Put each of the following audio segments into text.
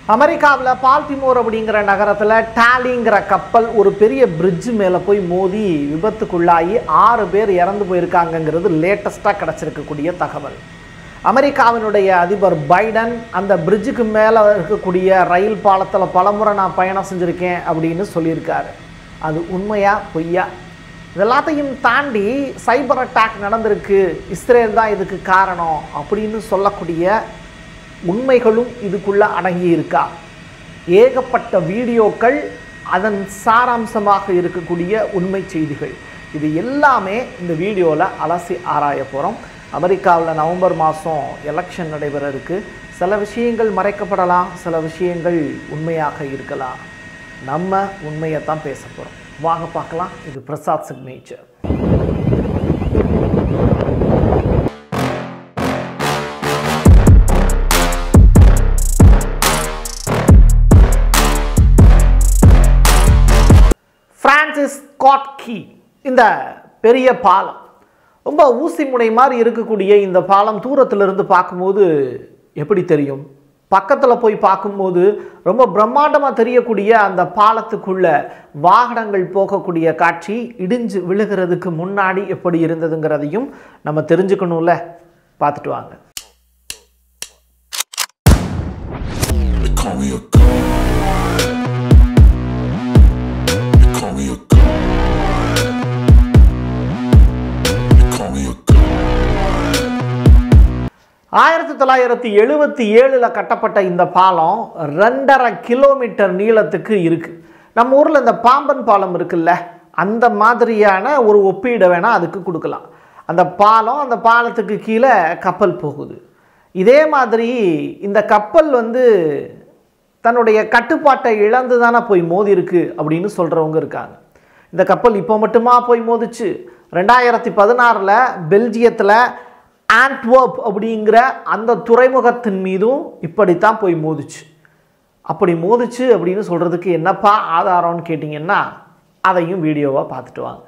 அமெரிக்காவில் பால்டிமோர் அப்படிங்கிற நகரத்தில் டாலிங்கிற கப்பல் ஒரு பெரிய பிரிட்ஜ் மேலே போய் மோதி விபத்துக்குள்ளாகி ஆறு பேர் இறந்து போயிருக்காங்கங்கிறது லேட்டஸ்ட்டாக கிடச்சிருக்கக்கூடிய தகவல் அமெரிக்காவினுடைய அதிபர் பைடன் அந்த பிரிட்ஜுக்கு மேலே இருக்கக்கூடிய ரயில் பாலத்தில் பலமுறை நான் பயணம் செஞ்சுருக்கேன் அப்படின்னு சொல்லியிருக்காரு அது உண்மையா பொய்யா இதெல்லாத்தையும் தாண்டி சைபர் அட்டாக் நடந்திருக்கு இஸ்ரேல் தான் இதுக்கு காரணம் அப்படின்னு சொல்லக்கூடிய உண்மைகளும் இதுக்குள்ள அடங்கி இருக்கா ஏகப்பட்ட வீடியோக்கள் அதன் சாராம்சமாக இருக்கக்கூடிய உண்மை செய்திகள் இது எல்லாமே இந்த வீடியோவில் அலசி ஆராய போகிறோம் அமெரிக்காவில் நவம்பர் மாதம் எலெக்ஷன் நடைபெற இருக்கு சில விஷயங்கள் மறைக்கப்படலாம் சில விஷயங்கள் உண்மையாக இருக்கலாம் நம்ம உண்மையை தான் பேச போகிறோம் வாங்க பார்க்கலாம் இது Prasad signature Francis Scott Key இந்த பெரிய பாலம் ரொம்ப ஊசி முனை மாதிரி இருக்கக்கூடிய இந்த பாலம் தூரத்திலிருந்து பார்க்கும்போது எப்படி தெரியும் பக்கத்தில் போய் பார்க்கும்போது ரொம்ப பிரம்மாண்டமாக தெரியக்கூடிய அந்த பாலத்துக்குள்ள வாகனங்கள் போகக்கூடிய காட்சி இடிஞ்சு விழுகிறதுக்கு முன்னாடி எப்படி இருந்ததுங்கிறதையும் நம்ம தெரிஞ்சுக்கணும்ல பார்த்துட்டு வாங்க They call me a god. They call me a god. They call me a god. ஆயிரத்தி தொள்ளாயிரத்தி எழுபத்தி ஏழில் கட்டப்பட்ட இந்த பாலம் ரெண்டரை கிலோமீட்டர் நீளத்துக்கு இருக்கு நம்ம ஊரில் இந்த பாம்பன் பாலம் இருக்குல்ல அந்த மாதிரியான ஒரு ஒப்பீடை வேணால் அதுக்கு கொடுக்கலாம் அந்த பாலம் அந்த பாலத்துக்கு கீழே கப்பல் போகுது இதே மாதிரி இந்த கப்பல் வந்து தன்னுடைய கட்டுப்பாட்டை இழந்து தானே போய் மோதி இருக்கு அப்படின்னு சொல்கிறவங்க இருக்காங்க இந்த கப்பல் இப்போ மட்டுமா போய் மோதிச்சு ரெண்டாயிரத்தி பதினாறில் பெல்ஜியத்தில் ஆண்ட்வர்ப் அப்படிங்கிற அந்த துறைமுகத்தின் மீதும் இப்படித்தான் போய் மோதிச்சு அப்படி மோதிச்சு அப்படின்னு சொல்கிறதுக்கு என்னப்பா ஆதாரம்னு கேட்டிங்கன்னா அதையும் வீடியோவாக பார்த்துட்டு வாங்க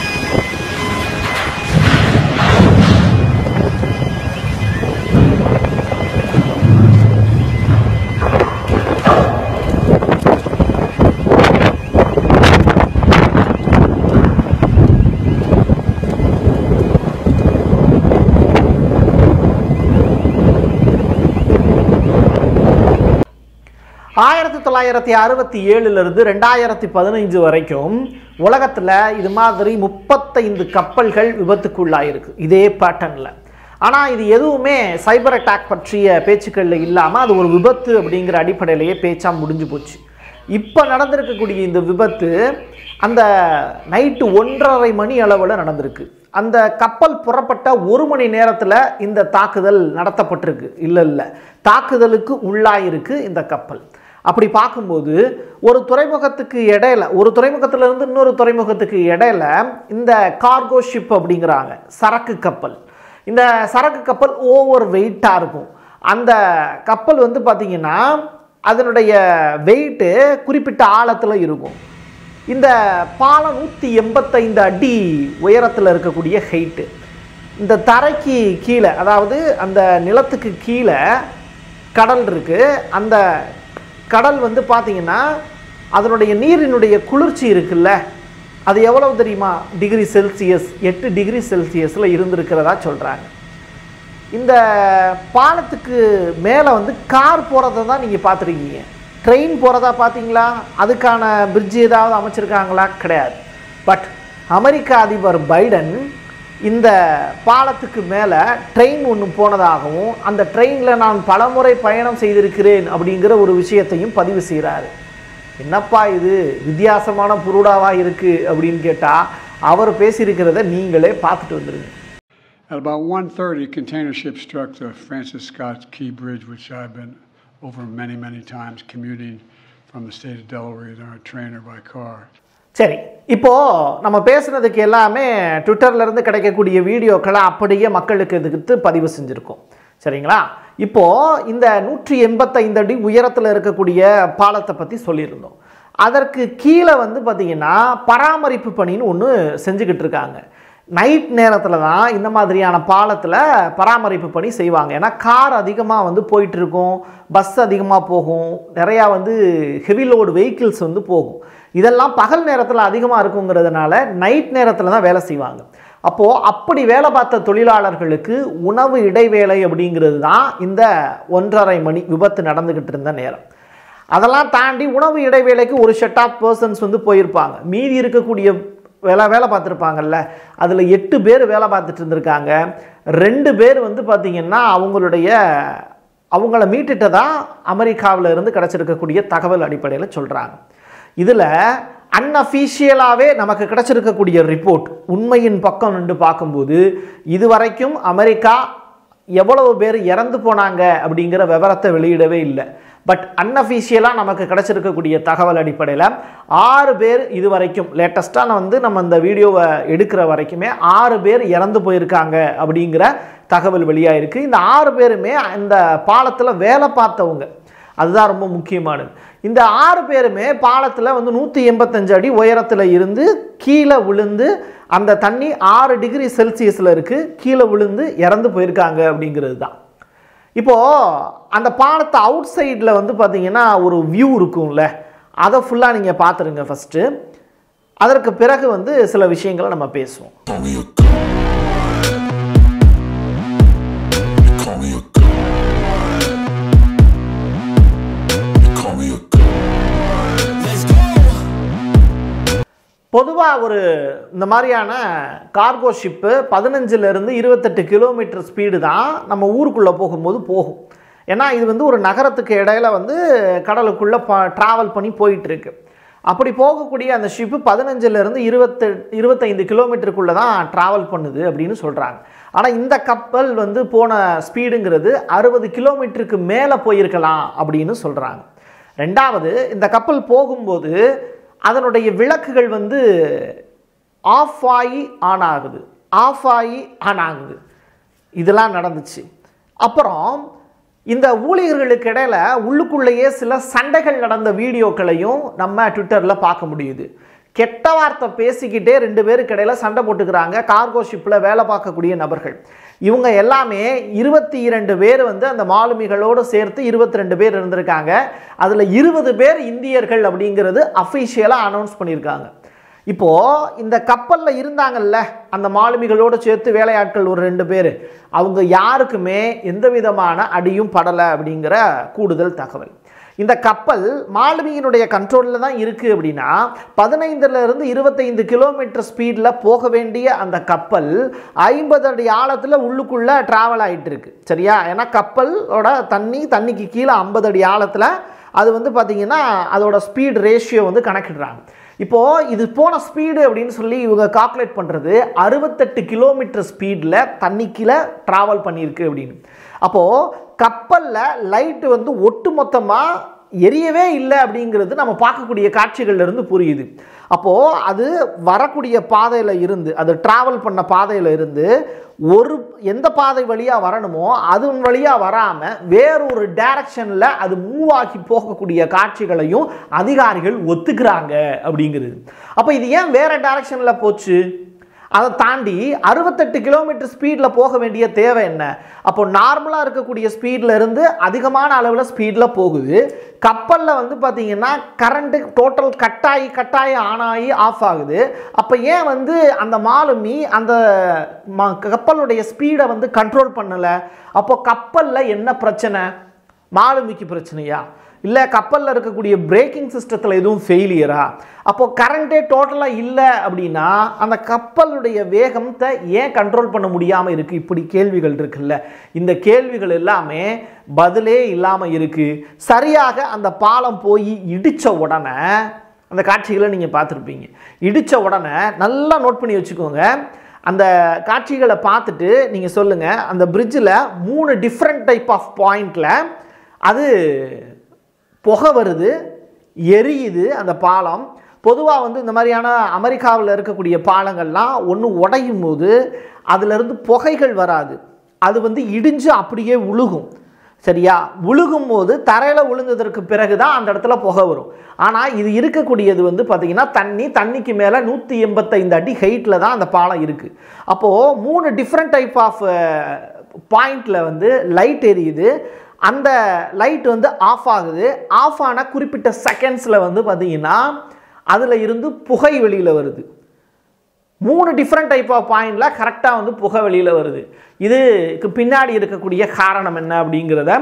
ஆயிரத்தி தொள்ளாயிரத்தி அறுபத்தி ஏழுலேருந்து ரெண்டாயிரத்தி பதினைஞ்சு வரைக்கும் உலகத்தில் இது மாதிரி முப்பத்தைந்து கப்பல்கள் விபத்துக்குள்ளாயிருக்கு இதே பேட்டர்னில் ஆனால் இது எதுவுமே சைபர் அட்டாக் பற்றிய பேச்சுக்களில் இல்லாமல் அது ஒரு விபத்து அப்படிங்கிற அடிப்படையிலேயே பேச்சாக முடிஞ்சு போச்சு இப்போ நடந்திருக்கக்கூடிய இந்த விபத்து அந்த நைட்டு ஒன்றரை மணி அளவில் நடந்திருக்கு அந்த கப்பல் புறப்பட்ட ஒரு மணி நேரத்தில் இந்த தாக்குதல் நடத்தப்பட்டிருக்கு இல்லை இல்லை தாக்குதலுக்கு உள்ளாயிருக்கு இந்த கப்பல் அப்படி பார்க்கும்போது ஒரு துறைமுகத்துக்கு இடையில ஒரு துறைமுகத்துல இருந்து இன்னொரு துறைமுகத்துக்கு இடையில இந்த கார்கோ ஷிப் அப்படிங்கிறாங்க சரக்கு கப்பல் இந்த சரக்கு கப்பல் ஓவர் வெயிட்டாக இருக்கும் அந்த கப்பல் வந்து பார்த்திங்கன்னா அதனுடைய வெயிட்டு குறிப்பிட்ட ஆழத்தில் இருக்கும் இந்த பாலம் நூற்றி எண்பத்தைந்து அடி உயரத்தில் இருக்கக்கூடிய ஹைட்டு இந்த தரைக்கு கீழே அதாவது அந்த நிலத்துக்கு கீழே கடல் இருக்குது அந்த கடல் வந்து பார்த்தீங்கன்னா அதனுடைய நீரினுடைய குளிர்ச்சி இருக்குல்ல அது எவ்வளவு தெரியுமா டிகிரி செல்சியஸ் எட்டு டிகிரி செல்சியஸில் இருந்திருக்கிறதா சொல்கிறாங்க இந்த பாலத்துக்கு மேலே வந்து கார் போகிறத தான் நீங்கள் பார்த்துருக்கீங்க ட்ரெயின் போகிறதா பார்த்தீங்களா அதுக்கான பிரிட்ஜ் ஏதாவது அமைச்சிருக்காங்களா கிடையாது பட் அமெரிக்க அதிபர் பைடன் இந்த பாலத்துக்கு மேலே ட்ரெயின் ஒன்று போனதாகவும் அந்த ட்ரெயினில் நான் பலமுறை பயணம் செய்திருக்கிறேன் அப்படிங்கிற ஒரு விஷயத்தையும் பதிவு செய்கிறாரு என்னப்பா இது வித்தியாசமான புருடாவாக இருக்குது அப்படின்னு கேட்டால் அவர் பேசியிருக்கிறத நீங்களே பார்த்துட்டு வந்துருங்க At about 1.30, a container ship struck the Francis Scott Key Bridge, which I've been over many, many times commuting from the state of Delaware either on a train or by car. சரி இப்போ நம்ம பேசுனதுக்கு எல்லாமே ட்விட்டர்ல இருந்து கிடைக்கக்கூடிய வீடியோக்களை அப்படியே மக்களுக்கு எதிர்த்து பதிவு செஞ்சுருக்கோம் சரிங்களா இப்போ இந்த நூற்றி எண்பத்தைந்து அடி உயரத்தில் இருக்கக்கூடிய பாலத்தை பற்றி சொல்லியிருந்தோம் அதற்கு கீழே வந்து பார்த்தீங்கன்னா பராமரிப்பு பணின்னு ஒன்று செஞ்சுக்கிட்டு இருக்காங்க நைட் நேரத்தில் தான் இந்த மாதிரியான பாலத்தில் பராமரிப்பு பணி செய்வாங்க ஏன்னா கார் அதிகமாக வந்து போயிட்டு இருக்கும் பஸ் அதிகமாக போகும் நிறையா வந்து ஹெவி லோடு வெஹிக்கிள்ஸ் வந்து போகும் இதெல்லாம் பகல் நேரத்தில் அதிகமாக இருக்குங்கிறதுனால நைட் நேரத்தில் தான் வேலை செய்வாங்க அப்போது அப்படி வேலை பார்த்த தொழிலாளர்களுக்கு உணவு இடைவேளை அப்படிங்கிறது தான் இந்த ஒன்றரை மணி விபத்து நடந்துக்கிட்டு இருந்த நேரம் அதெல்லாம் தாண்டி உணவு இடைவேளைக்கு ஒரு செட் ஆஃப் பர்சன்ஸ் வந்து போயிருப்பாங்க மீதி இருக்கக்கூடிய வேலை வேலை பார்த்துருப்பாங்கல்ல அதில் எட்டு பேர் வேலை பார்த்துட்டு இருந்திருக்காங்க ரெண்டு பேர் வந்து பார்த்திங்கன்னா அவங்களுடைய அவங்கள மீட்டுட்டதா அமெரிக்காவில் இருந்து கிடச்சிருக்கக்கூடிய தகவல் அடிப்படையில் சொல்கிறாங்க இதில் அன்அஃபீஷியலாகவே நமக்கு கிடச்சிருக்கக்கூடிய ரிப்போர்ட் உண்மையின் பக்கம் நின்று பார்க்கும்போது இதுவரைக்கும் அமெரிக்கா எவ்வளவு பேர் இறந்து போனாங்க அப்படிங்கிற விவரத்தை வெளியிடவே இல்லை பட் அன்அஃபீஷியலாக நமக்கு கிடச்சிருக்கக்கூடிய தகவல் அடிப்படையில் ஆறு பேர் இது வரைக்கும் லேட்டஸ்ட்டாக வந்து நம்ம இந்த வீடியோவை எடுக்கிற வரைக்குமே ஆறு பேர் இறந்து போயிருக்காங்க அப்படிங்கிற தகவல் வெளியாயிருக்கு இந்த ஆறு பேருமே இந்த பாலத்தில் வேலை பார்த்தவங்க அதுதான் ரொம்ப முக்கியமானது இந்த ஆறு பேருமே பாலத்தில் வந்து நூற்றி எண்பத்தஞ்சு அடி உயரத்தில் இருந்து கீழே விழுந்து அந்த தண்ணி ஆறு டிகிரி செல்சியஸில் இருக்குது கீழே விழுந்து இறந்து போயிருக்காங்க அப்படிங்கிறது தான் இப்போது அந்த பாலத்தை அவுட் சைடில் வந்து பார்த்தீங்கன்னா ஒரு வியூ இருக்கும்ல அதை ஃபுல்லாக நீங்கள் பார்த்துருங்க ஃபஸ்ட்டு அதற்கு பிறகு வந்து சில விஷயங்களை நம்ம பேசுவோம் Call me a god. You call me a god. You call me a god. Let's go. பொதுவாக ஒரு இந்த மாதிரியான கார்கோ ஷிப்பு பதினஞ்சுலேருந்து இருபத்தெட்டு கிலோமீட்டர் ஸ்பீடு தான் நம்ம ஊருக்குள்ளே போகும்போது போகும் ஏன்னா இது வந்து ஒரு நகரத்துக்கு இடையில வந்து கடலுக்குள்ளே ப ட்ராவல் பண்ணி போயிட்டுருக்கு அப்படி போகக்கூடிய அந்த ஷிப்பு பதினஞ்சுலேருந்து இருபத்து இருபத்தைந்து கிலோமீட்டருக்குள்ளே தான் ட்ராவல் பண்ணுது அப்படின்னு சொல்கிறாங்க ஆனால் இந்த கப்பல் வந்து போன ஸ்பீடுங்கிறது அறுபது கிலோமீட்டருக்கு மேலே போயிருக்கலாம் அப்படின்னு சொல்கிறாங்க ரெண்டாவது இந்த கப்பல் போகும்போது அதனுடைய விளக்குகள் வந்து ஆஃப் ஆகி ஆன் ஆகுது ஆஃப் ஆகி ஆன் ஆகுது இதெல்லாம் நடந்துச்சு அப்புறம் இந்த ஊழியர்களுக்கு இடையில உள்ளுக்குள்ளேயே சில சண்டைகள் நடந்த வீடியோக்களையும் நம்ம ட்விட்டரில் பார்க்க முடியுது கெட்ட வார்த்தை பேசிக்கிட்டே ரெண்டு பேருக்கு இடையில சண்டை போட்டுக்கிறாங்க கார்கோ ஷிப்பில் வேலை பார்க்கக்கூடிய நபர்கள் இவங்க எல்லாமே இருபத்தி இரண்டு பேர் வந்து அந்த மாலுமிகளோடு சேர்த்து இருபத்தி ரெண்டு பேர் இருந்திருக்காங்க அதில் இருபது பேர் இந்தியர்கள் அப்படிங்கிறது அஃபிஷியலாக அனௌன்ஸ் பண்ணியிருக்காங்க இப்போது இந்த கப்பலில் இருந்தாங்கல்ல அந்த மாலுமிகளோடு சேர்த்து வேலையாட்கள் ஒரு ரெண்டு பேர் அவங்க யாருக்குமே எந்த விதமான அடியும் படலை அப்படிங்கிற கூடுதல் தகவல் இந்த கப்பல் மாலுமியினுடைய கண்ட்ரோலில் தான் இருக்குது அப்படின்னா பதினைந்துல இருந்து இருபத்தைந்து கிலோமீட்டர் ஸ்பீடில் போக வேண்டிய அந்த கப்பல் ஐம்பது அடி ஆழத்தில் உள்ளுக்குள்ளே ட்ராவல் ஆகிட்டு இருக்கு சரியா ஏன்னா கப்பலோட தண்ணி தண்ணிக்கு கீழே ஐம்பது அடி ஆழத்தில் அது வந்து பார்த்திங்கன்னா அதோட ஸ்பீட் ரேஷியோ வந்து கணக்கிடுறாங்க இப்போது இது போன ஸ்பீடு அப்படின்னு சொல்லி இவங்க கால்குலேட் பண்ணுறது அறுபத்தெட்டு கிலோமீட்டர் ஸ்பீடில் தண்ணிக்கில் ட்ராவல் பண்ணியிருக்கு அப்படின்னு அப்போது கப்பலில் லைட்டு வந்து ஒட்டு மொத்தமாக எரியவே இல்லை அப்படிங்கிறது நம்ம பார்க்கக்கூடிய காட்சிகள்ல இருந்து புரியுது அப்போது அது வரக்கூடிய பாதையில் இருந்து அது ட்ராவல் பண்ண பாதையில் இருந்து ஒரு எந்த பாதை வழியாக வரணுமோ அது வழியாக வராமல் வேறொரு டைரக்ஷனில் அது மூவ் ஆகி போகக்கூடிய காட்சிகளையும் அதிகாரிகள் ஒத்துக்கிறாங்க அப்படிங்கிறது அப்போ இது ஏன் வேற டைரக்ஷனில் போச்சு அதை தாண்டி அறுபத்தெட்டு கிலோமீட்டர் ஸ்பீடில் போக வேண்டிய தேவை என்ன அப்போ நார்மலாக இருக்கக்கூடிய ஸ்பீடில் இருந்து அதிகமான அளவில் ஸ்பீடில் போகுது கப்பலில் வந்து பார்த்தீங்கன்னா கரண்ட்டு டோட்டல் கட்டாயி கட்டாயி ஆன் ஆகி ஆஃப் ஆகுது அப்போ ஏன் வந்து அந்த மாலுமி அந்த ம- கப்பலுடைய ஸ்பீடை வந்து கண்ட்ரோல் பண்ணலை அப்போ கப்பலில் என்ன பிரச்சனை மாலுமிக்கு பிரச்சனையா இல்லை கப்பலில் இருக்கக்கூடிய பிரேக்கிங் சிஸ்டத்தில் எதுவும் ஃபெயிலியரா அப்போ கரண்ட்டே டோட்டலாக இல்லை அப்படின்னா அந்த கப்பலுடைய வேகத்தை ஏன் கண்ட்ரோல் பண்ண முடியாமல் இருக்குது இப்படி கேள்விகள் இருக்குல்ல இந்த கேள்விகள் எல்லாமே பதிலே இல்லாமல் இருக்குது சரியாக அந்த பாலம் போய் இடித்த உடனே அந்த காட்சிகளை நீங்கள் பார்த்துருப்பீங்க இடித்த உடனே நல்லா நோட் பண்ணி வச்சுக்கோங்க அந்த காட்சிகளை பார்த்துட்டு நீங்கள் சொல்லுங்கள் அந்த பிரிட்ஜில் மூணு டிஃப்ரெண்ட் டைப் ஆஃப் பாயிண்டில் அது புகை வருது எரியுது அந்த பாலம் பொதுவாக வந்து இந்த மாதிரியான அமெரிக்காவில் இருக்கக்கூடிய பாலங்கள்லாம் ஒன்று உடையும் போது அதிலிருந்து புகைகள் வராது அது வந்து இடிஞ்சு அப்படியே உழுகும் சரியா விழுகும் போது தரையில் விழுந்ததற்கு பிறகு தான் அந்த இடத்துல புகை வரும் ஆனால் இது இருக்கக்கூடியது வந்து பார்த்தீங்கன்னா தண்ணி தண்ணிக்கு மேலே நூற்றி எண்பத்தைந்து அடி ஹைட்டில் தான் அந்த பாலம் இருக்குது அப்போது மூணு டிஃப்ரெண்ட் டைப் ஆஃப் பாயிண்டில் வந்து லைட் எரியுது அந்த லைட் வந்து ஆஃப் ஆகுது ஆஃப் ஆன குறிப்பிட்ட செகண்ட்ஸில் வந்து பார்த்தீங்கன்னா அதில் இருந்து புகை வெளியில் வருது மூணு டிஃப்ரெண்ட் டைப் ஆஃப் பாயிண்டில் கரெக்டாக வந்து புகை வெளியில் வருது இதுக்கு பின்னாடி இருக்கக்கூடிய காரணம் என்ன அப்படிங்கிறத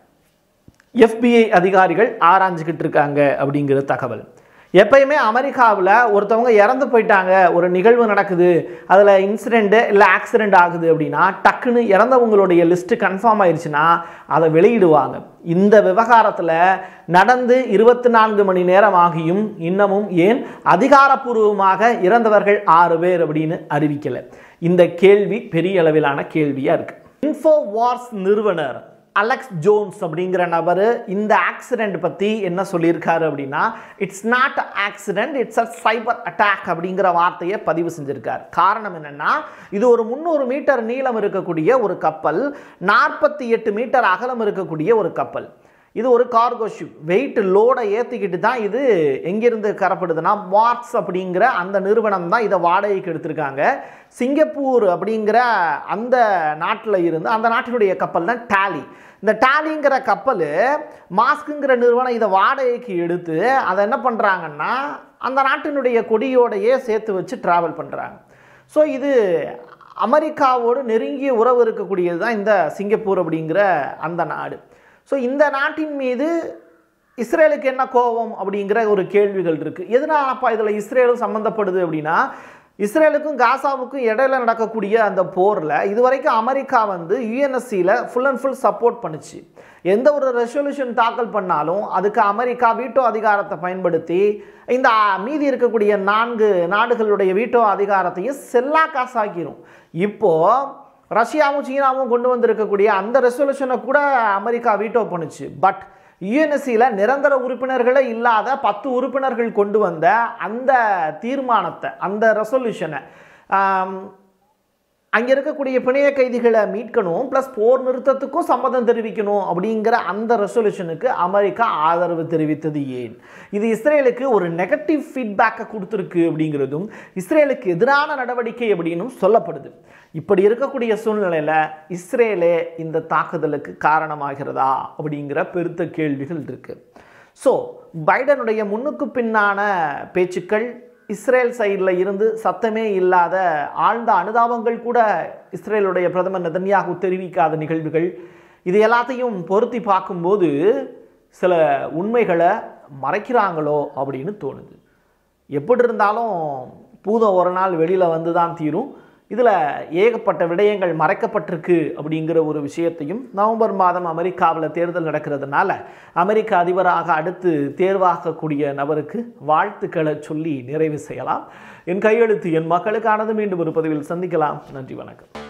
எஃபிஐ அதிகாரிகள் ஆராய்ஞ்சிக்கிட்டு இருக்காங்க அப்படிங்கிற தகவல் எப்பயுமே அமெரிக்காவில் ஒருத்தவங்க இறந்து போயிட்டாங்க ஒரு நிகழ்வு நடக்குது அதில் இன்சிடெண்ட்டு இல்லை ஆக்சிடெண்ட் ஆகுது அப்படின்னா டக்குன்னு இறந்தவங்களுடைய லிஸ்ட்டு கன்ஃபார்ம் ஆயிடுச்சுன்னா அதை வெளியிடுவாங்க இந்த விவகாரத்தில் நடந்து இருபத்தி நான்கு மணி நேரம் ஆகியும் இன்னமும் ஏன் அதிகாரப்பூர்வமாக இறந்தவர்கள் ஆறு பேர் அப்படின்னு அறிவிக்கலை இந்த கேள்வி பெரிய அளவிலான கேள்வியாக இருக்குது இன்ஃபோ வார்ஸ் நிறுவனர் அலெக்ஸ் ஜோன்ஸ் அப்படிங்கிற நபர் இந்த ஆக்சிடெண்ட் பற்றி என்ன சொல்லியிருக்காரு அப்படின்னா it's not accident it's a cyber attack அப்படிங்கிற வார்த்தையை பதிவு செஞ்சிருக்கார் காரணம் என்னன்னா இது ஒரு முந்நூறு மீட்டர் நீளம் இருக்கக்கூடிய ஒரு கப்பல் நாற்பத்தி எட்டு மீட்டர் அகலம் இருக்கக்கூடிய ஒரு கப்பல் இது ஒரு கார்கோ ஷிப் வெயிட் லோடை ஏற்றிக்கிட்டு தான் இது எங்கிருந்து கரப்படுதுன்னா வார்ட்ஸ் அப்படிங்கிற அந்த நிறுவனம் தான் இதை வாடகைக்கு எடுத்திருக்காங்க சிங்கப்பூர் அப்படிங்கிற அந்த நாட்டில் இருந்து அந்த நாட்டினுடைய கப்பல் தான் டாலி இந்த டாலிங்கிற கப்பல் மாஸ்க்குங்கிற நிறுவனம் இதை வாடகைக்கு எடுத்து அதை என்ன பண்ணுறாங்கன்னா அந்த நாட்டினுடைய கொடியோடையே சேர்த்து வச்சு ட்ராவல் பண்ணுறாங்க ஸோ இது அமெரிக்காவோடு நெருங்கிய உறவு இருக்கக்கூடியது தான் இந்த சிங்கப்பூர் அப்படிங்கிற அந்த நாடு ஸோ இந்த நாட்டின் மீது இஸ்ரேலுக்கு என்ன கோபம் அப்படிங்கிற ஒரு கேள்விகள் இருக்குது எதனாலப்பா இதில் இஸ்ரேலும் சம்மந்தப்படுது அப்படின்னா இஸ்ரேலுக்கும் காசாவுக்கும் இடையில நடக்கக்கூடிய அந்த போரில் இதுவரைக்கும் அமெரிக்கா வந்து யுஎன்எஸ்சியில் ஃபுல் அண்ட் ஃபுல் சப்போர்ட் பண்ணுச்சு எந்த ஒரு ரெசல்யூஷன் தாக்கல் பண்ணாலும் அதுக்கு அமெரிக்கா வீட்டோ அதிகாரத்தை பயன்படுத்தி இந்த மீதி இருக்கக்கூடிய நான்கு நாடுகளுடைய வீட்டோ அதிகாரத்தையும் செல்லா காசாக்கிரும் இப்போது ரஷ்யாவும் சீனாவும் கொண்டு வந்திருக்கக்கூடிய அந்த ரெசல்யூஷனை கூட அமெரிக்கா வீட்டோ பண்ணுச்சு பட் யுஎன்எஸ்சியில் நிரந்தர உறுப்பினர்களே இல்லாத பத்து உறுப்பினர்கள் கொண்டு வந்த அந்த தீர்மானத்தை அந்த ரெசல்யூஷனை அங்கே இருக்கக்கூடிய பிணைய கைதிகளை மீட்கணும் ப்ளஸ் போர் நிறுத்தத்துக்கும் சம்மதம் தெரிவிக்கணும் அப்படிங்கிற அந்த ரெசல்யூஷனுக்கு அமெரிக்கா ஆதரவு தெரிவித்தது ஏன் இது இஸ்ரேலுக்கு ஒரு நெகட்டிவ் ஃபீட்பேக்கை கொடுத்துருக்கு அப்படிங்கிறதும் இஸ்ரேலுக்கு எதிரான நடவடிக்கை அப்படின்னும் சொல்லப்படுது இப்படி இருக்கக்கூடிய சூழ்நிலையில் இஸ்ரேலே இந்த தாக்குதலுக்கு காரணமாகிறதா அப்படிங்கிற பெருத்த கேள்விகள் இருக்குது ஸோ பைடனுடைய முன்னுக்கு பின்னான பேச்சுக்கள் இஸ்ரேல் சைடில் இருந்து சத்தமே இல்லாத ஆழ்ந்த அனுதாபங்கள் கூட இஸ்ரேலுடைய பிரதமர் நெதன்யாகு தெரிவிக்காத நிகழ்வுகள் இது எல்லாத்தையும் பொருத்தி பார்க்கும்போது சில உண்மைகளை மறைக்கிறாங்களோ அப்படின்னு தோணுது எப்படி இருந்தாலும் பூதம் ஒரு நாள் வெளியில் வந்து தான் தீரும் இதில் ஏகப்பட்ட விடயங்கள் மறைக்கப்பட்டிருக்கு அப்படிங்கிற ஒரு விஷயத்தையும் நவம்பர் மாதம் அமெரிக்காவில் தேர்தல் நடக்கிறதுனால அமெரிக்க அதிபராக அடுத்து தேர்வாகக்கூடிய நபருக்கு வாழ்த்துக்களை சொல்லி நிறைவு செய்யலாம் என் கையெழுத்து என் மக்களுக்கானது மீண்டும் ஒரு பதிவில் சந்திக்கலாம் நன்றி வணக்கம்